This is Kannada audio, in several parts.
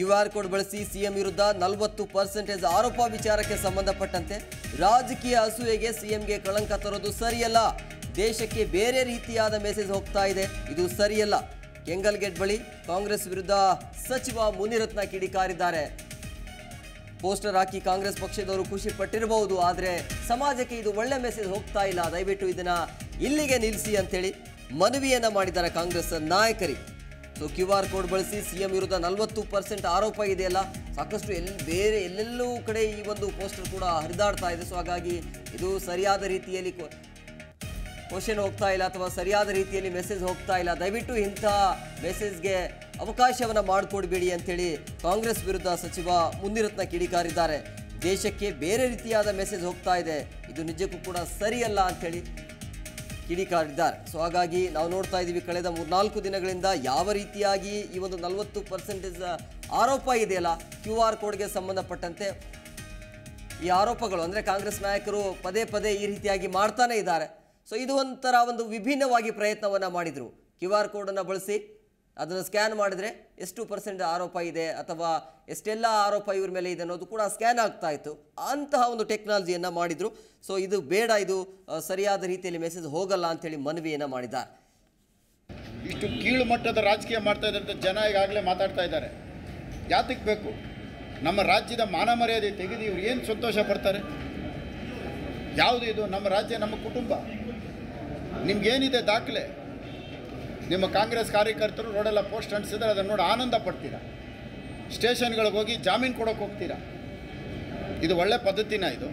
ಕ್ಯೂ ಆರ್ ಕೋಡ್ ಬಳಸಿ ಸಿಎಂ ವಿರುದ್ಧ ನಲವತ್ತು ಪರ್ಸೆಂಟೇಜ್ ಆರೋಪ ವಿಚಾರಕ್ಕೆ ಸಂಬಂಧಪಟ್ಟಂತೆ ರಾಜಕೀಯ ಅಸೂಯೆಗೆ ಸಿಎಂಗೆ ಕಳಂಕ ತರೋದು ಸರಿಯಲ್ಲ ದೇಶಕ್ಕೆ ಬೇರೆ ರೀತಿಯಾದ ಮೆಸೇಜ್ ಹೋಗ್ತಾ ಇದೆ ಇದು ಸರಿಯಲ್ಲ ಕೆಂಗಲ್ಗೇಟ್ ಬಳಿ ಕಾಂಗ್ರೆಸ್ ವಿರುದ್ಧ ಸಚಿವ ಮುನಿರತ್ನ ಕಿಡಿಕಾರಿದ್ದಾರೆ ಪೋಸ್ಟರ್ ಹಾಕಿ ಕಾಂಗ್ರೆಸ್ ಪಕ್ಷದವರು ಖುಷಿ ಪಟ್ಟಿರಬಹುದು ಆದರೆ ಸಮಾಜಕ್ಕೆ ಇದು ಒಳ್ಳೆ ಮೆಸೇಜ್ ಹೋಗ್ತಾ ಇಲ್ಲ ದಯವಿಟ್ಟು ಇದನ್ನ ಇಲ್ಲಿಗೆ ನಿಲ್ಲಿಸಿ ಅಂತೇಳಿ ಮನವಿಯನ್ನ ಮಾಡಿದ್ದಾರೆ ಕಾಂಗ್ರೆಸ್ ನಾಯಕರಿಗೆ ಸೊ ಕ್ಯೂ ಆರ್ ಕೋಡ್ ಬಳಸಿ ಸಿಎಂ ವಿರುದ್ಧ ನಲವತ್ತು ಪರ್ಸೆಂಟ್ ಆರೋಪ ಇದೆಯಲ್ಲ ಸಾಕಷ್ಟು ಎಲ್ಲಿ ಬೇರೆ ಎಲ್ಲೆಲ್ಲೂ ಕಡೆ ಈ ಒಂದು ಪೋಸ್ಟರ್ ಕೂಡ ಹರಿದಾಡ್ತಾ ಇದೆ ಸೊ ಹಾಗಾಗಿ ಇದು ಸರಿಯಾದ ರೀತಿಯಲ್ಲಿ ಕೊ- ಕ್ವಶನ್ ಹೋಗ್ತಾ ಇಲ್ಲ ಅಥವಾ ಸರಿಯಾದ ರೀತಿಯಲ್ಲಿ ಮೆಸೇಜ್ ಹೋಗ್ತಾ ಇಲ್ಲ ದಯವಿಟ್ಟು ಇಂಥ ಮೆಸೇಜ್ಗೆ ಅವಕಾಶವನ್ನು ಮಾಡಿಕೊಡ್ಬೇಡಿ ಅಂತೇಳಿ ಕಾಂಗ್ರೆಸ್ ವಿರುದ್ಧ ಸಚಿವ ಮುನಿರತ್ನ ಕಿಡಿಕಾರಿದ್ದಾರೆ ದೇಶಕ್ಕೆ ಬೇರೆ ರೀತಿಯಾದ ಮೆಸೇಜ್ ಹೋಗ್ತಾ ಇದೆ ಇದು ನಿಜಕ್ಕೂ ಕೂಡ ಸರಿಯಲ್ಲ ಅಂತೇಳಿ ಕಿಡಿಕಾರಿದ್ದಾರೆ ಸೊ ಹಾಗಾಗಿ ನಾವು ನೋಡ್ತಾ ಇದ್ದೀವಿ ಕಳೆದ ಮೂರ್ನಾಲ್ಕು ದಿನಗಳಿಂದ ಯಾವ ರೀತಿಯಾಗಿ ಈ ಒಂದು ನಲವತ್ತು ಪರ್ಸೆಂಟೇಜ್ ಆರೋಪ ಇದೆಯಲ್ಲ ಕ್ಯೂ ಆರ್ ಕೋಡ್ಗೆ ಸಂಬಂಧಪಟ್ಟಂತೆ ಈ ಆರೋಪಗಳು ಅಂದರೆ ಕಾಂಗ್ರೆಸ್ ನಾಯಕರು ಪದೇ ಪದೇ ಈ ರೀತಿಯಾಗಿ ಮಾಡ್ತಾನೆ ಇದ್ದಾರೆ ಸೊ ಇದು ಒಂಥರ ಒಂದು ವಿಭಿನ್ನವಾಗಿ ಪ್ರಯತ್ನವನ್ನು ಮಾಡಿದರು ಕ್ಯೂ ಆರ್ ಕೋಡನ್ನು ಬಳಸಿ ಅದನ್ನು ಸ್ಕ್ಯಾನ್ ಮಾಡಿದರೆ ಎಷ್ಟು ಪರ್ಸೆಂಟ್ ಆರೋಪ ಇದೆ ಅಥವಾ ಎಷ್ಟೆಲ್ಲ ಆರೋಪ ಇವ್ರ ಮೇಲೆ ಇದೆ ಅನ್ನೋದು ಕೂಡ ಸ್ಕ್ಯಾನ್ ಆಗ್ತಾ ಇತ್ತು ಅಂತಹ ಒಂದು ಟೆಕ್ನಾಲಜಿಯನ್ನು ಮಾಡಿದರು ಸೊ ಇದು ಬೇಡ ಇದು ಆ, ಸರಿಯಾದ ರೀತಿಯಲ್ಲಿ ಮೆಸೇಜ್ ಹೋಗಲ್ಲ ಅಂತೇಳಿ ಮನವಿಯನ್ನು ಮಾಡಿದ್ದಾರೆ ಇಷ್ಟು ಕೀಳು ಮಟ್ಟದ ರಾಜಕೀಯ ಮಾಡ್ತಾ ಇದ್ದಾರೆ ಅಂತ ಜನ ಈಗಾಗಲೇ ಮಾತಾಡ್ತಾ ಇದ್ದಾರೆ ಯಾತಕ್ಕೆ ಬೇಕು ನಮ್ಮ ರಾಜ್ಯದ ಮಾನ ಮರ್ಯಾದೆ ತೆಗೆದು ಇವ್ರು ಏನು ಸಂತೋಷ ಪಡ್ತಾರೆ ಯಾವುದು ಇದು ನಮ್ಮ ರಾಜ್ಯ ನಮ್ಮ ಕುಟುಂಬ ನಿಮ್ಗೇನಿದೆ ದಾಖಲೆ ನಿಮ್ಮ ಕಾಂಗ್ರೆಸ್ ಕಾರ್ಯಕರ್ತರು ರೋಡೆಲ್ಲ ಪೋಸ್ಟ್ ಅಂಟಿಸಿದ್ರೆ ಅದನ್ನು ನೋಡಿ ಆನಂದ ಪಡ್ತೀರಾ ಸ್ಟೇಷನ್ಗಳಿಗೆ ಹೋಗಿ ಜಾಮೀನು ಕೊಡೋಕೆ ಹೋಗ್ತೀರಾ ಇದು ಒಳ್ಳೆ ಪದ್ಧತಿನ ಇದು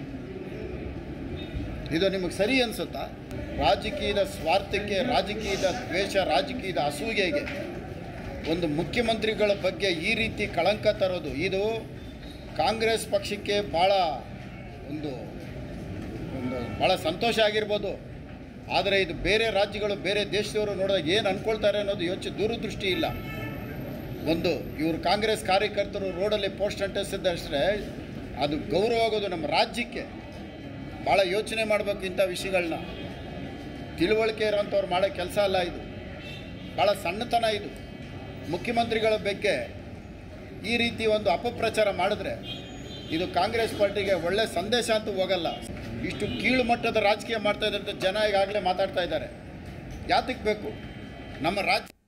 ಇದು ನಿಮಗೆ ಸರಿ ಅನಿಸುತ್ತಾ ರಾಜಕೀಯದ ಸ್ವಾರ್ಥಕ್ಕೆ ರಾಜಕೀಯದ ದ್ವೇಷ ರಾಜಕೀಯದ ಅಸೂಯೆಗೆ ಒಂದು ಮುಖ್ಯಮಂತ್ರಿಗಳ ಬಗ್ಗೆ ಈ ರೀತಿ ಕಳಂಕ ತರೋದು ಇದು ಕಾಂಗ್ರೆಸ್ ಪಕ್ಷಕ್ಕೆ ಭಾಳ ಒಂದು ಒಂದು ಭಾಳ ಸಂತೋಷ ಆಗಿರ್ಬೋದು ಆದರೆ ಇದು ಬೇರೆ ರಾಜ್ಯಗಳು ಬೇರೆ ದೇಶದವರು ನೋಡಿದಾಗ ಏನು ಅಂದ್ಕೊಳ್ತಾರೆ ಅನ್ನೋದು ಯೋಚನೆ ದೂರದೃಷ್ಟಿ ಇಲ್ಲ ಒಂದು ಇವರು ಕಾಂಗ್ರೆಸ್ ಕಾರ್ಯಕರ್ತರು ರೋಡಲ್ಲಿ ಪೋಸ್ಟ್ ಅಂಟಿಸಿದ್ದಷ್ಟೇ ಅದು ಗೌರವ ಆಗೋದು ನಮ್ಮ ರಾಜ್ಯಕ್ಕೆ ಭಾಳ ಯೋಚನೆ ಮಾಡಬೇಕು ಇಂಥ ವಿಷಯಗಳನ್ನ ತಿಳುವಳಿಕೆ ಇರೋಂಥವ್ರು ಮಾಡೋ ಕೆಲಸ ಅಲ್ಲ ಇದು ಭಾಳ ಸಣ್ಣತನ ಇದು ಮುಖ್ಯಮಂತ್ರಿಗಳ ಬಗ್ಗೆ ಈ ರೀತಿ ಒಂದು ಅಪಪ್ರಚಾರ ಮಾಡಿದ್ರೆ ಇದು ಕಾಂಗ್ರೆಸ್ ಪಾರ್ಟಿಗೆ ಒಳ್ಳೆ ಸಂದೇಶ ಅಂತೂ ಹೋಗಲ್ಲ ಇಷ್ಟು ಕೀಳು ಮಟ್ಟದ ರಾಜಕೀಯ ಮಾಡ್ತಾ ಇದ್ದಾರೆ ಅಂತ ಜನ ಈಗಾಗಲೇ ಮಾತಾಡ್ತಾ ಇದ್ದಾರೆ ಯಾತಕ್ಕೆ ಬೇಕು ನಮ್ಮ ರಾಜ್ಯ